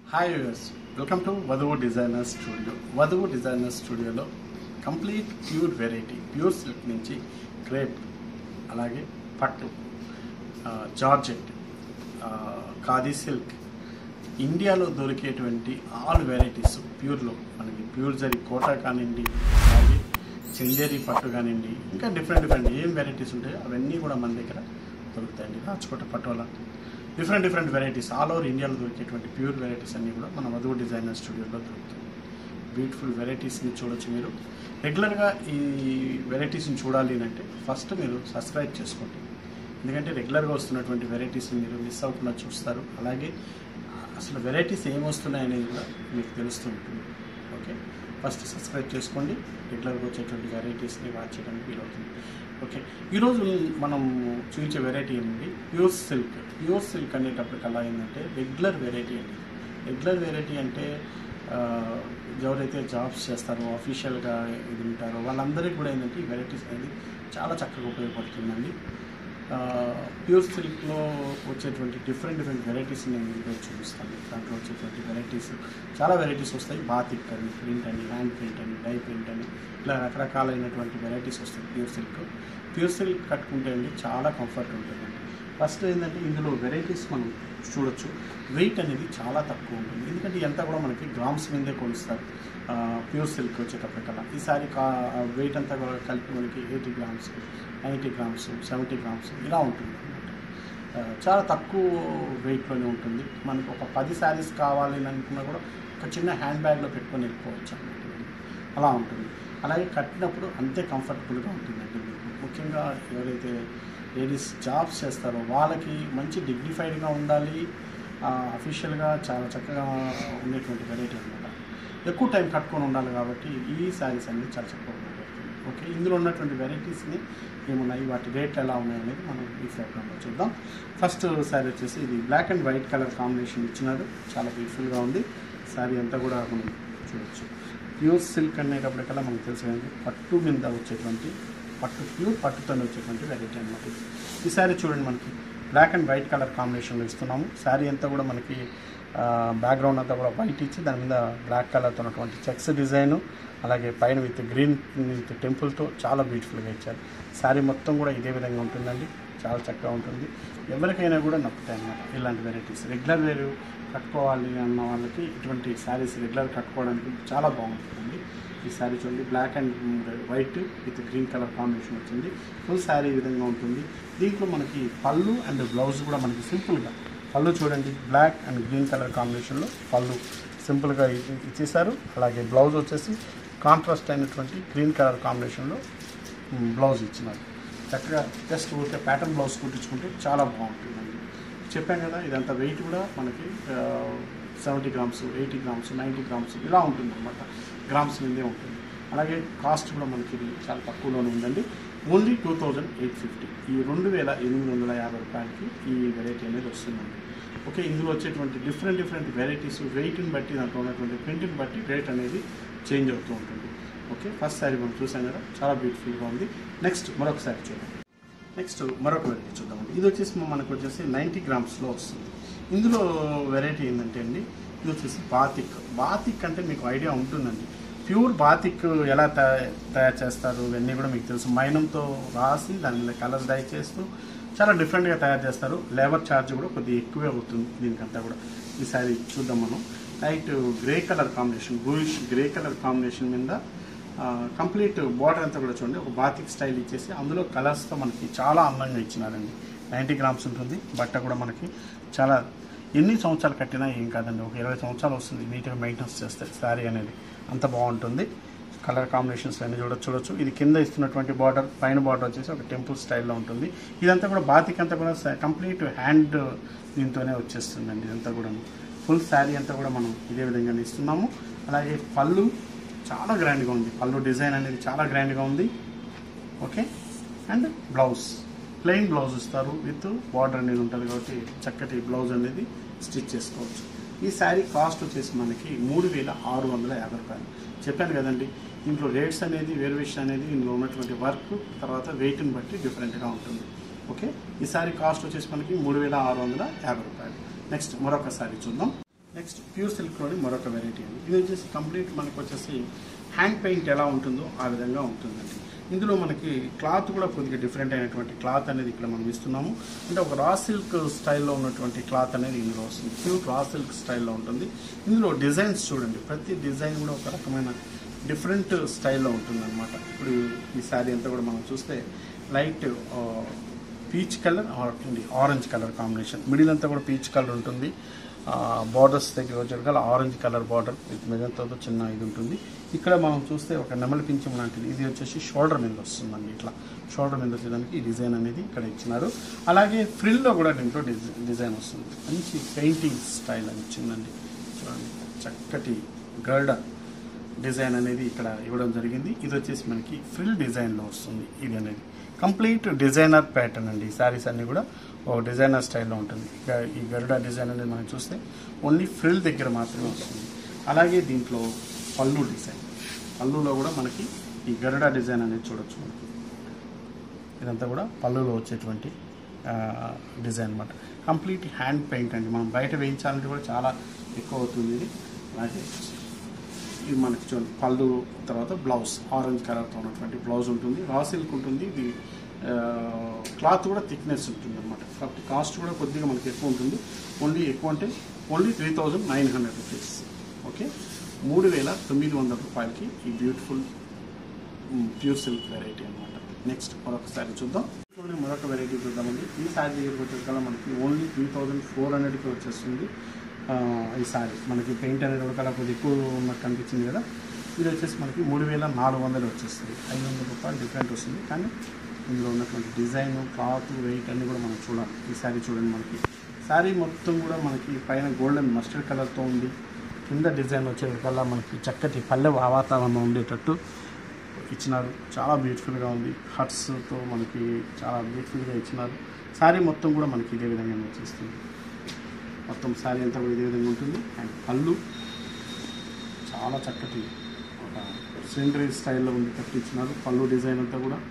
Hi viewers welcome to Vadhuvu designer studio Vadhuvu designer స్టూడియోలో complete pure variety pure silk నుంచి crepe అలాగే పట్టు ఆ, జార్జెట్ ఆ, ఖాదీ సిల్క్ ఇండియాలో దొరికేటువంటి ఆల్ వెరైటీస్ ప్యూర్లో మనకి ప్యూర్ జరి కోట కానివ్వండి అలాగే చెంజేరి పట్టు కానివ్వండి ఇంకా డిఫరెంట్ డిఫరెంట్ ఏం వెరైటీస్ ఉంటాయో అవన్నీ కూడా మన దగ్గర దొరుకుతాయండి రాజ్కోట పట్టు అలా different different varieties all over ఇండియాలో దొరికేటువంటి ప్యూర్ వెరైటీస్ అన్నీ కూడా మన వధువు డిజైనర్ స్టూడియోలో దొరుకుతాయి బ్యూటిఫుల్ వెరైటీస్ని చూడొచ్చు మీరు రెగ్యులర్గా ఈ వెరైటీస్ని చూడాలి అని అంటే ఫస్ట్ మీరు సబ్స్క్రైబ్ చేసుకోండి ఎందుకంటే రెగ్యులర్గా వస్తున్నటువంటి వెరైటీస్ని మీరు మిస్ అవ్వకుండా చూస్తారు అలాగే అసలు వెరైటీస్ ఏమొస్తున్నాయి అనేది కూడా మీకు తెలుస్తూ ఉంటుంది ఓకే ఫస్ట్ సబ్స్క్రైబ్ చేసుకోండి రెగ్యులర్గా వచ్చేటువంటి వెరైటీస్ని వాచ్ చేయడానికి వీలవుతుంది ఓకే ఈరోజు మనం చూపించే వెరైటీ ఏంటి ప్యూర్ సిల్క్ ప్యూర్ సిల్క్ అనేటప్పటికల్లా ఏంటంటే రెగ్యులర్ వెరైటీ అండి రెగ్యులర్ వెరైటీ అంటే ఆ, ఎవరైతే జాబ్స్ చేస్తారో అఫీషియల్గా ఇది ఉంటారో వాళ్ళందరికీ కూడా ఏంటంటే ఈ వెరైటీస్ అనేది చాలా చక్కగా ఉపయోగపడుతుందండి ప్యూర్ సిల్క్లో వచ్చేటువంటి డిఫరెంట్ డిఫరెంట్ వెరైటీస్ నేను మీకు చూపిస్తాను దాంట్లో వచ్చేటువంటి వెరైటీస్ చాలా వెరైటీస్ వస్తాయి బాతిక్ అని ప్రింట్ అని హ్యాండ్ ప్రింట్ అని డై ప్రింట్ అని ఇలా రకరకాలైనటువంటి వెరైటీస్ వస్తాయి ప్యూర్ సిల్క్ ప్యూర్ సిల్క్ కట్టుకుంటే అండి చాలా కంఫర్ట్ ఉంటుందండి ఫస్ట్ ఏంటంటే ఇందులో వెరైటీస్ మనం చూడొచ్చు వెయిట్ అనేది చాలా తక్కువ ఉంటుంది ఎందుకంటే ఎంత కూడా మనకి గ్రామ్స్ మీదే కొలుస్తారు ప్యూర్ సిల్క్ వచ్చేటప్పటికల్లా ఈసారి కా వెయిట్ అంతా కూడా కలిపి మనకి eighty grams ninety grams seventy grams ఇలా ఉంటుంది అనమాట చాలా తక్కువ వెయిట్లోనే ఉంటుంది మనకు ఒక పది శారీస్ కావాలి అని అనుకున్నా కూడా ఒక చిన్న హ్యాండ్ బ్యాగ్లో పెట్టుకొని వెళ్ళిపోవచ్చు అన్నమాట ఇది. అలా ఉంటుంది అలాగే కట్టినప్పుడు అంతే కంఫర్టబుల్గా ఉంటుందండి మీకు ముఖ్యంగా ఎవరైతే లేడీస్ జాబ్స్ చేస్తారో వాళ్ళకి మంచి డిగ్నిఫైడ్గా ఉండాలి అఫీషియల్గా చాలా చక్కగా ఉండేటువంటి వెరైటీ అనమాట ఎక్కువ టైం కట్టుకొని ఉండాలి కాబట్టి ఈ శారీస్ అనేది చాలా చక్కగా ఉపయోగపడుతుంది ఓకే ఇందులో ఉన్నటువంటి వెరైటీస్ని ఏమున్నాయి వాటి రేట్ ఎలా ఉన్నాయి అనేది మనం ఈ ప్రోగ్రామ్లో చూద్దాం ఫస్ట్ శారీ వచ్చేసి ఇది black and white colour combination ఇచ్చినారు చాలా బ్యూటిఫుల్గా ఉంది శారీ అంతా కూడా మనం చూడొచ్చు ప్యూర్ సిల్క్ అనేటప్పటికల్లా మనకు తెలుసు కదండి పట్టు మీద వచ్చేటువంటి పట్టు ప్యూర్ పట్టుతో వచ్చేటువంటి వెరైటీ అనమాట ఇది. ఈ శారీ చూడండి మనకి బ్లాక్ అండ్ వైట్ కలర్ కాంబినేషన్లో ఇస్తున్నాము శారీ అంతా కూడా మనకి బ్యాక్గ్రౌండ్ అంతా కూడా వైట్ ఇచ్చి దాని మీద బ్లాక్ కలర్తో ఉన్నటువంటి చెక్స్ డిజైను అలాగే పైన విత్ గ్రీన్ విత్ టెంపుల్తో చాలా బ్యూటిఫుల్గా ఇచ్చారు శారీ మొత్తం కూడా ఇదే విధంగా ఉంటుందండి చాలా చక్కగా ఉంటుంది ఎవరికైనా కూడా నప్పుతాయి అన్నమాట ఇలాంటి వెరైటీస్ రెగ్యులర్ వేరు కట్టుకోవాలి అన్న వాళ్ళకి ఇటువంటి శారీస్ రెగ్యులర్ కట్టుకోవడానికి చాలా బాగుంటుందండి ఈ శారీ చూడండి black and white with green colour combination వచ్చింది ఫుల్ శారీ ఈ విధంగా ఉంటుంది దీంట్లో మనకి పళ్ళు అండ్ బ్లౌజ్ కూడా మనకి సింపుల్గా పళ్ళు చూడండి బ్లాక్ అండ్ గ్రీన్ కలర్ కాంబినేషన్లో పళ్ళు సింపుల్గా ఇ- ఇచ్చేసారు అలాగే బ్లౌజ్ వచ్చేసి కాంట్రాస్ట్ అయినటువంటి గ్రీన్ కలర్ కాంబినేషన్లో మ్, బ్లౌజ్ ఇచ్చినారు చక్కగా జస్ట్ ఊరికే ప్యాటర్న్ బ్లౌజ్ కుట్టించుకుంటే చాలా బాగుంటుందండి చెప్పాను కదా ఇదంతా వెయిట్ కూడా మనకి seventy grams eighty grams ninety grams ఇలా ఉంటుంది అనమాట గ్రామ్స్ మీదే ఉంటుంది అలాగే కాస్ట్ కూడా మనకి ఇది చాలా తక్కువలోనే ఉందండి only two thousand eight fifty ఈ రెండు వేల ఎనిమిది వందల యాభై రూపాయలకి ఈ వెరైటీ అనేది వస్తుందండి ఓకే ఇందులో వచ్చేటువంటి డిఫరెంట్ డిఫరెంట్ వెరైటీస్ వెయిట్ని బట్టి దాంట్లో ఉన్నటువంటి ప్రింట్ని బట్టి రేట్ అనేది చేంజ్ అవుతూ ఉంటుంది ఓకే ఫస్ట్ శారీ మనం చూసాం కదా చాలా బ్యూటిఫుల్గా ఉంది నెక్స్ట్ మరొక శారీ చూద్దాం నెక్స్ట్ మరొక వెరైటీ చూద్దామండి ఇది వచ్చేసి మనకు వచ్చేసి నైంటీ గ్రామ్స్లో వస్తుంది ఇందులో వెరైటీ ఏంటంటే అండి ఇది వచ్చేసి బాతిక్ బాతిక్ అంటే మీకు ఐడియా ఉంటుందండి ప్యూర్ బాతిక్ ఎలా తయా- తయారు చేస్తారు ఇవన్నీ కూడా మీకు తెలుసు మైనంతో రాసి దాని మీద కలర్స్ డై చేస్తూ చాలా డిఫరెంట్గా తయారు చేస్తారు లేబర్ ఛార్జ్ కూడా కొద్దిగా ఎక్కువే అవుతుంది దీనికంతా కూడా ఈ సారీ చూద్దాం మనం light grey colour combination bluish grey colour combination మీద కంప్లీట్ బార్డర్ అంతా కూడా చూడండి ఒక బాతిక్ స్టైల్ ఇచ్చేసి అందులో కలర్స్తో మనకి చాలా అందంగా ఇచ్చినారండి నైంటీ గ్రామ్స్ ఉంటుంది బట్ట కూడా మనకి చాలా ఎన్ని సంవత్సరాలు కట్టినా ఏం కాదండి ఒక ఇరవై సంవత్సరాలు వస్తుంది నీట్గా మెయింటెనెన్స్ చేస్తే శారీ అనేది అంత బాగుంటుంది కలర్ కాంబినేషన్స్ అన్ని చూడొచ్చు చూడొచ్చు ఇది కింద ఇస్తున్నటువంటి బార్డర్ పైన బార్డర్ వచ్చేసి ఒక టెంపుల్ స్టైల్లో ఉంటుంది ఇదంతా కూడా బాతిక్ అంతా కూడా కంప్లీట్ హ్యాండ్ దీంతోనే వచ్చేస్తుందండి ఇదంతా కూడా ఫుల్ శారీ అంతా కూడా మనం ఇదే విధంగా ఇస్తున్నాము అలాగే పళ్ళు చాలా గ్రాండ్గా ఉంది పళ్ళు డిజైన్ అనేది చాలా గ్రాండ్గా ఉంది okay and blouse plain blouse ఇస్తారు విత్ బార్డర్ అనేది ఉంటుంది కాబట్టి చక్కటి బ్లౌజ్ అనేది స్టిచ్ చేసుకోవచ్చు ఈ శారీ కాస్ట్ వచ్చేసి మనకి మూడు వేల ఆరు వందల యాభై రూపాయలు చెప్పాను కదండి దీంట్లో రేట్స్ అనేది వేరియేషన్ అనేది ఇందులో ఉన్నటువంటి వర్క్ తర్వాత వెయిట్ని బట్టి డిఫరెంట్గా ఉంటుంది ఓకే ఈ శారీ కాస్ట్ వచ్చేసి మనకి మూడు వేల ఆరు వందల యాభై రూపాయలు నెక్స్ట్ మరొక శారీ చూద్దాం నెక్స్ట్ ప్యూర్ సిల్క్లోని మరొక వెరైటీ అండి ఇది వచ్చేసి కంప్లీట్ మనకు వచ్చేసి హ్యాండ్ పెయింట్ ఎలా ఉంటుందో ఆ విధంగా ఉంటుందండి ఇందులో మనకి క్లాత్ కూడా కొద్దిగా డిఫరెంట్ అయినటువంటి క్లాత్ అనేది ఇక్కడ మనం ఇస్తున్నాము అంటే ఒక రా సిల్క్ స్టైల్లో ఉన్నటువంటి క్లాత్ అనేది ఇందులో వస్తుంది ప్యూర్ రా సిల్క్ స్టైల్లో ఉంటుంది ఇందులో డిజైన్స్ చూడండి ప్రతి డిజైన్ కూడా ఒక రకమైన డిఫరెంట్ స్టైల్లో ఉంటుంది అనమాట ఇప్పుడు ఈ శారీ అంతా కూడా మనం చూస్తే light peach colour orange colour combination middle అంతా కూడా పీచ్ కలర్ ఉంటుంది బార్డర్స్ దగ్గర వచ్చేటికల్లా ఆరెంజ్ కలర్ బార్డర్ విత్ మెజంతో చిన్న ఇది ఉంటుంది ఇక్కడ మనం చూస్తే ఒక నెమలి పింఛం లాంటిది ఇది వచ్చేసి షోల్డర్ మీద వస్తుందండి ఇట్లా షోల్డర్ మీద వచ్చేదానికి ఈ డిజైన్ అనేది ఇక్కడ ఇచ్చినారు అలాగే ఫ్రిల్లో కూడా దీంట్లో డిజై- డిజైన్ వస్తుంది మంచి పెయింటింగ్ స్టైల్ అని ఇచ్చిందండి చూడండి చక్కటి గర్డర్ డిజైన్ అనేది ఇక్కడ ఇవ్వడం జరిగింది ఇది వచ్చేసి మనకి ఫ్రిల్ డిజైన్లో వస్తుంది ఇది అనేది కంప్లీట్ డిజైనర్ ప్యాటర్న్ అండి ఈ శారీస్ అన్ని కూడా ఒక డిజైనర్ స్టైల్లో ఉంటుంది ఇక ఈ గరుడ డిజైన్ అనేది మనం చూస్తే ఓన్లీ ఫ్రిల్ దగ్గర మాత్రమే వస్తుంది అలాగే దీంట్లో పళ్ళు డిజైన్ పళ్ళులో కూడా మనకి ఈ గరుడ డిజైన్ అనేది చూడొచ్చు మనకి ఇదంతా కూడా పళ్ళులో వచ్చేటువంటి ఆ, డిజైన్ అనమాట కంప్లీట్ హ్యాండ్ పెయింట్ అండి మనం బయట వేయించాలంటే కూడా చాలా ఎక్కువ అవుతుంది ఇది అలాగే ఇది మనకి చూడండి పళ్ళు తర్వాత బ్లౌజ్ ఆరెంజ్ కలర్తో ఉన్నటువంటి బ్లౌజ్ ఉంటుంది రా సిల్క్ ఉంటుంది ఇది క్లాత్ కూడా థిక్నెస్ ఉంటుంది అనమాట కాబట్టి కాస్ట్ కూడా కొద్దిగా మనకి ఎక్కువ ఉంటుంది ఓన్లీ ఎక్కువ అంటే only three thousand nine hundred rupees okay మూడు వేల తొమ్మిది వందల రూపాయలకి ఈ బ్యూటిఫుల్ ప్యూర్ సిల్క్ వెరైటీ అనమాట నెక్స్ట్ మరొకసారి చూద్దాం ఇప్పుడు మరొక వెరైటీ చూద్దామండి ఈ శారీ దగ్గరికి వచ్చేసరికల్లా మనకి ఓన్లీ త్రీ థౌజండ్ ఫోర్ హండ్రెడ్కి వచ్చేస్తుంది ఆ, ఈ శారీ మనకి పెయింట్ అనేది కూడా కలర్ కొద్దిగా ఎక్కువ ఉన్నట్టు కనిపించింది కదా ఇది వచ్చేసి మనకి మూడు వేల నాలుగు వందలు వచ్చేస్తుంది ఐదు వందల రూపాయలు డిఫరెంట్ వస్తుంది కానీ ఇందులో ఉన్నటువంటి డిజైన్ క్లాత్ వెయిట్ అన్నీ కూడా మనం చూడాలి ఈ శారీ చూడండి మనకి శారీ మొత్తం కూడా మనకి పైన గోల్డెన్ మస్టర్డ్ కలర్తో ఉంది కింద డిజైన్ వచ్చేటికల్లా మనకి చక్కటి పల్లె వాతావరణం ఉండేటట్టు ఇచ్చినారు చాలా బ్యూటిఫుల్గా ఉంది హట్స్తో మనకి చాలా బ్యూటిఫుల్గా ఇచ్చినారు శారీ మొత్తం కూడా మనకి ఇదే విధంగా వచ్చేస్తుంది మొత్తం శారీ అంతా కూడా ఇదే విధంగా ఉంటుంది అండ్ పళ్ళు చాలా చక్కటి ఒక సిలిండరీ స్టైల్లో ఉంది కట్టి ఇచ్చినారు పళ్ళు డిజైన్ అంతా కూడా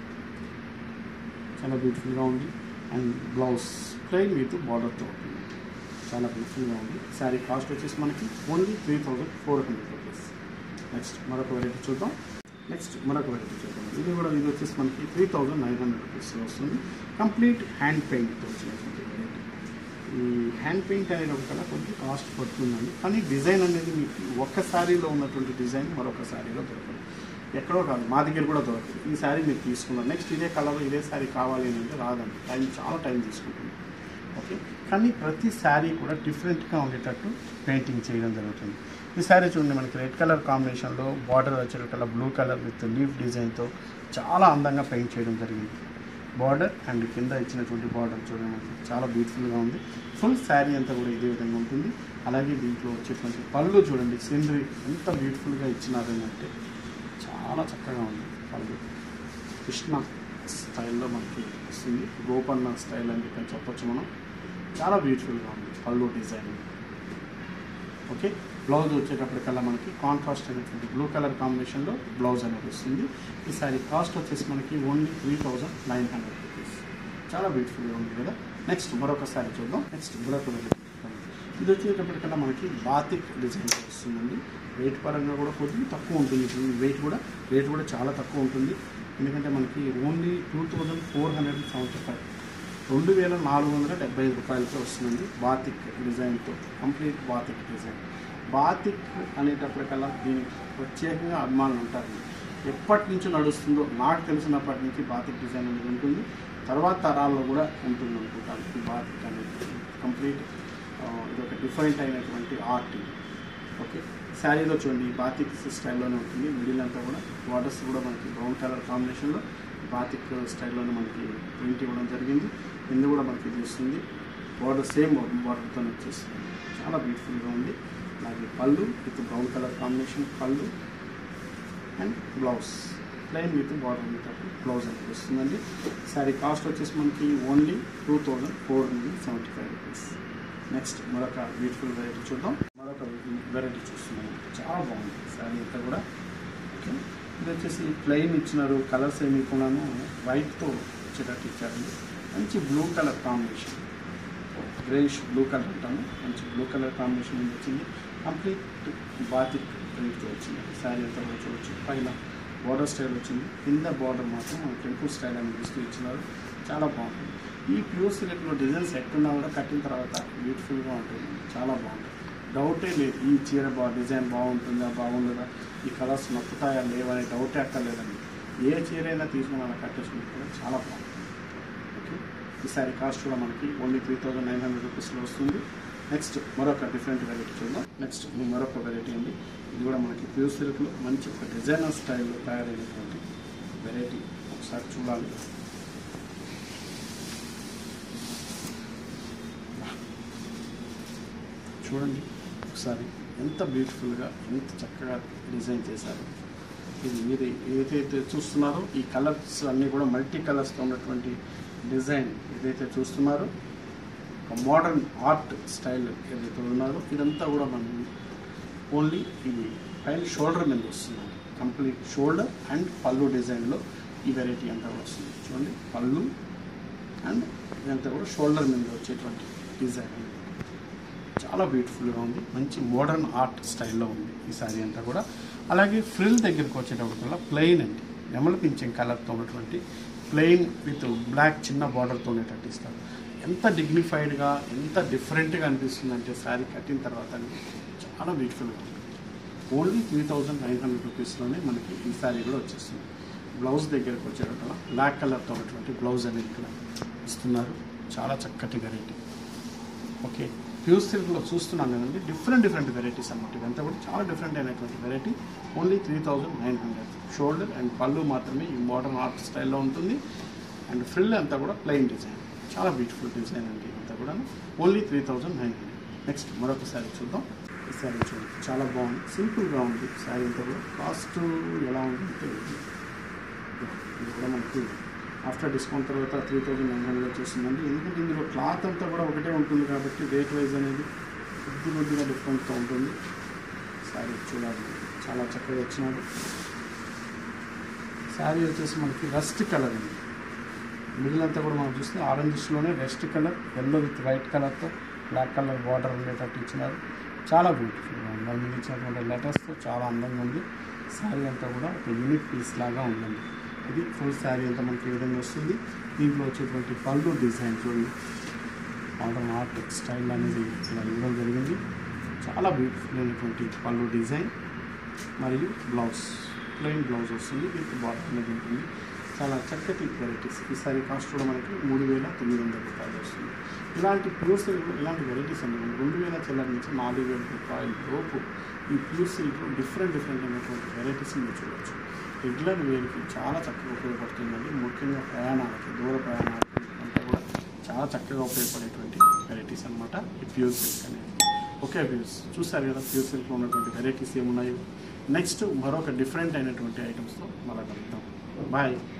చాలా బ్యూటిఫుల్గా ఉంది అండ్ బ్లౌజ్ ప్లెయిన్ విత్ బార్డర్తో ఉంటుంది చాలా బ్యూటిఫుల్గా ఉంది శారీ కాస్ట్ వచ్చేసి మనకి only three thousand four hundred rupees next మరొక వెరైటీ చూద్దాం నెక్స్ట్ మరొక వెరైటీ చూద్దాం ఇది కూడా ఇది వచ్చేసి మనకి త్రీ థౌజండ్ నైన్ హండ్రెడ్ రూపీస్లో వస్తుంది కంప్లీట్ హ్యాండ్ పెయింట్తో వచ్చినటువంటి వెరైటీ ఈ హ్యాండ్ పెయింట్ అనేది ఒక కల కొంచెం కాస్ట్ పడుతుందండి కానీ డిజైన్ అనేది మీకు ఒక్క శారీలో ఉన్నటువంటి డిజైన్ మరొక శారీలో దొరకదు ఎక్కడో కాదు మా దగ్గర కూడా దొరకదు ఈ శారీ మీరు తీసుకున్నారు నెక్స్ట్ ఇదే కలర్ ఇదే శారీ కావాలి అని అంటే రాదండి టైం చాలా టైం తీసుకుంటుంది ఓకే కానీ ప్రతి శారీ కూడా డిఫరెంట్గా ఉండేటట్టు పెయింటింగ్ చేయడం జరుగుతుంది ఈ శారీ చూడండి మనకి రెడ్ కలర్ కాంబినేషన్లో బార్డర్ వచ్చేటట్టు బ్లూ కలర్ విత్ లీఫ్ డిజైన్తో చాలా అందంగా పెయింట్ చేయడం జరిగింది బార్డర్ అండ్ కింద ఇచ్చినటువంటి బార్డర్ చూడండి మనకి చాలా బ్యూటిఫుల్గా ఉంది ఫుల్ శారీ అంతా కూడా ఇదే విధంగా ఉంటుంది అలాగే దీంట్లో వచ్చేటువంటి పళ్ళు చూడండి సీనరీ ఎంత బ్యూటిఫుల్గా ఇచ్చినారు అంటే చాలా చక్కగా ఉంది పళ్ళు కృష్ణ స్టైల్లో మనకి వస్తుంది గోపన్న స్టైల్ అని చెప్పి చెప్పొచ్చు మనం చాలా బ్యూటిఫుల్గా ఉంది పళ్ళు డిజైన్ ఓకే బ్లౌజ్ వచ్చేటప్పటికల్లా మనకి కాంట్రాస్ట్ అనేటువంటి బ్లూ కలర్ కాంబినేషన్లో బ్లౌజ్ అనేది వస్తుంది ఈ సారీ కాస్ట్ వచ్చేసి మనకి only three thousand nine hundred rupees చాలా బ్యూటిఫుల్గా ఉంది కదా నెక్స్ట్ మరొక సారీ చూద్దాం నెక్స్ట్ మరొక వెరైటీ. ఇది వచ్చేటప్పటికల్లా మనకి బాతిక్ డిజైన్ వస్తుందండి వెయిట్ పరంగా కూడా కొద్దిగా తక్కువ ఉంటుంది వెయిట్ కూడా రేట్ కూడా చాలా తక్కువ ఉంటుంది ఎందుకంటే మనకి only two thousand four hundred seventy five రెండు వేల నాలుగు వందల డెబ్బై ఐదు రూపాయలతో వస్తుందండి బాతిక్ డిజైన్తో కంప్లీట్ బాతిక్ డిజైన్ బాతిక్ అనేటప్పటికల్లా దీనికి ప్రత్యేకంగా అభిమానులు ఉంటారు ఎప్పటి నుంచి నడుస్తుందో నాకు తెలిసినప్పటి నుంచి బాతిక్ డిజైన్ అనేది ఉంటుంది తర్వాత తరాల్లో కూడా ఉంటుంది అనుకుంటాను ఈ బాతిక్ అనేది కంప్లీట్ ఇది ఒక డిఫరెంట్ అయినటువంటి ఆర్ట్ ఇది ఓకే శారీలో చూడండి ఈ బాతిక్ స్టైల్లోనే ఉంటుంది మిడిల్ అంతా కూడా బార్డర్స్ కూడా మనకి బ్రౌన్ కలర్ కాంబినేషన్లో బాతిక్ స్టైల్లోనే మనకి ప్రింట్ ఇవ్వడం జరిగింది కింద కూడా మనకి ఇది వస్తుంది బార్డర్ సేమ్ బార్డర్తో వచ్చేస్తుంది చాలా బ్యూటిఫుల్గా ఉంది అలాగే pallu with brown colour combination pallu and blouse plain with border ఉండేటట్టు బ్లౌజ్ అనేది వస్తుందండి శారీ కాస్ట్ వచ్చేసి మనకి only two thousand four hundred seventy five rupees next మరొక బ్యూటిఫుల్ వెరైటీ చూద్దాం మరొక వెరైటీ చూస్తున్నాం చాలా బాగుంది శారీ అంతా కూడా ఓకే ఇది వచ్చేసి ప్లెయిన్ ఇచ్చినారు కలర్స్ ఏమి కూడాను వైట్తో వచ్చేటట్టు ఇచ్చారండి మంచి blue colour combination greyish blue colour అంటాము మంచి బ్లూ కలర్ కాంబినేషన్ మీద వచ్చింది కంప్లీట్ బాతిక్ ప్రింట్తో వచ్చింది శారీ అంతా కూడా చూడొచ్చు పైన బార్డర్ స్టైల్ వచ్చింది కింద బార్డర్ మాత్రం మన టెంపుల్ స్టైల్ అని ఇస్తూ ఇచ్చినారు చాలా బాగుంటుంది ఈ ప్యూర్ సిల్క్లో డిజైన్స్ ఎక్కడున్నా కూడా కట్టిన తర్వాత బ్యూటిఫుల్గా ఉంటుంది చాలా బాగుంటుంది డౌటే లేదు ఈ చీర బా డిజైన్ బాగుంటుందా బాగుండదా ఈ కలర్స్ నప్పుతాయా లేవనే డౌటే అక్కర్లేదండి ఏ చీర అయినా తీసుకుని అలా కట్టేసుకుంటే కూడా చాలా బాగుంటుంది ఓకే ఈ సారీ కాస్ట్ కూడా మనకి only three thousand nine hundred రూపీస్లో వస్తుంది నెక్స్ట్ మరొక డిఫరెంట్ వెరైటీ చూద్దాం నెక్స్ట్ మరొక వెరైటీ అండి ఇది కూడా మనకి ప్యూర్ సిల్క్లో మంచి ఒక డిజైనర్ స్టైల్లో తయారైనటువంటి వెరైటీ ఒకసారి చూడాలి చూడండి ఒకసారి ఎంత బ్యూటిఫుల్గా ఎంత చక్కగా డిజైన్ చేశారు ఇది మీరు ఏదైతే చూస్తున్నారో ఈ కలర్స్ అన్నీ కూడా మల్టీ కలర్స్తో ఉన్నటువంటి డిజైన్ ఏదైతే చూస్తున్నారో ఒక మోడర్న్ ఆర్ట్ స్టైల్ ఏదైతే ఉన్నారో ఇదంతా కూడా మనం ఓన్లీ ఇది పైన షోల్డర్ మీద వస్తుంది కంప్లీట్ షోల్డర్ అండ్ పళ్ళు డిజైన్లో ఈ వెరైటీ అంతా కూడా వస్తుంది చూడండి పళ్ళు అండ్ ఇదంతా కూడా షోల్డర్ మీద వచ్చేటువంటి డిజైన్ అనేది చాలా బ్యూటిఫుల్గా ఉంది మంచి మోడర్న్ ఆర్ట్ స్టైల్లో ఉంది ఈ శారీ అంతా కూడా అలాగే ఫ్రిల్ దగ్గరికి వచ్చేటప్పటికల్లా ప్లెయిన్ అండి నెమల పింఛం కలర్తో ఉన్నటువంటి ప్లెయిన్ విత్ బ్లాక్ చిన్న బార్డర్తో ఉండేటట్టు ఇస్తారు ఎంత డిగ్నిఫైడ్గా ఎంత డిఫరెంట్గా అనిపిస్తుంది అంటే శారీ కట్టిన తర్వాత చాలా బ్యూటిఫుల్గా ఉంది only three thousand nine hundred రూపీస్లోనే మనకి ఈ శారీ కూడా వచ్చేస్తుంది బ్లౌజ్ దగ్గరికి వచ్చేటప్పుడు బ్లాక్ కలర్తో ఉన్నటువంటి బ్లౌజ్ అనేది ఇక్కడ ఇస్తున్నారు చాలా చక్కటి వెరైటీ ఓకే ప్యూర్ సిల్క్లో చూస్తున్నాం కదండి డిఫరెంట్ డిఫరెంట్ వెరైటీస్ అన్నమాట ఇదంతా కూడా చాలా డిఫరెంట్ అయినటువంటి variety only three thousand nine hundred shoulder and pallu మాత్రమే ఈ మోడర్న్ ఆర్ట్ స్టైల్లో ఉంటుంది అండ్ ఫ్రిల్ అంతా కూడా ప్లెయిన్ డిజైన్ చాలా బ్యూటిఫుల్ డిజైన్ అండి ఇదంతా కూడా only three thousand nine hundred next మరొక శారీ చూద్దాం ఈ శారీ చూడండి చాలా బాగుంది సింపుల్గా ఉంది శారీ అంతా కూడా కాస్ట్ ఎలా ఉందంటే ఇది కూడా మనకి ఆఫ్టర్ డిస్కౌంట్ తర్వాత త్రీ థౌజండ్ నైన్ హండ్రెడ్ వచ్చేసిందండి ఎందుకంటే ఇందులో క్లాత్ అంతా కూడా ఒకటే ఉంటుంది కాబట్టి రేట్ వైజ్ అనేది కొద్ది కొద్దిగా డిఫరెంట్తో ఉంటుంది శారీ చూడాలి చాలా చక్కగా వచ్చినాడు శారీ వచ్చేసి మనకి రస్ట్ కలర్ అండి మిడిల్ అంతా కూడా మనం చూస్తే ఆరెంజ్లోనే rest colour yellow with white కలర్తో బ్లాక్ కలర్ బార్డర్ ఉండేటట్టు ఇచ్చినారు చాలా బ్యూటిఫుల్గా ఉంది దాని మీద ఇచ్చినటువంటి లెటర్స్తో చాలా అందంగా ఉంది శారీ అంతా కూడా ఒక యూనిక్ పీస్ లాగా ఉందండి ఇది ఫుల్ శారీ అంతా మనకి ఈ విధంగా వస్తుంది దీంట్లో వచ్చేటువంటి పళ్ళు డిజైన్ చూడండి మోడర్న్ ఆర్ట్ స్టైల్ అనేది ఇలా ఇవ్వడం జరిగింది చాలా బ్యూటిఫుల్ అయినటువంటి పళ్ళు డిజైన్ మరియు బ్లౌజ్ ప్లెయిన్ బ్లౌజ్ వస్తుంది విత్ బాటమ్ అనేది ఉంటుంది చాలా చక్కటి వెరైటీస్ ఈ సారీ కాస్ట్ కూడా మనకి మూడు వేల తొమ్మిది వందల రూపాయలు వస్తుంది ఇలాంటి ప్యూర్ సిల్క్ ఇలాంటి వెరైటీస్ అండి మనకి రెండు వేల చిల్లర నుంచి నాలుగు వేల రూపాయల లోపు ఈ ప్యూర్ సిల్క్ డిఫరెంట్ డిఫరెంట్ అయినటువంటి వెరైటీస్ మీరు చూడవచ్చు రెగ్యులర్ వేర్కి చాలా చక్కగా ఉపయోగపడుతుందండి ముఖ్యంగా ప్రయాణాలకి దూర ప్రయాణాలకి అంతా కూడా చాలా చక్కగా ఉపయోగపడేటువంటి వెరైటీస్ అనమాట ఈ ప్యూర్ సిల్క్ అనేది ఓకే వ్యూస్ చూసారు కదా ప్యూర్ సిల్క్లో ఉన్నటువంటి వెరైటీస్ ఏమున్నాయో నెక్స్ట్ మరొక డిఫరెంట్ అయినటువంటి ఐటమ్స్తో మళ్ళీ కలుద్దాం బాయ్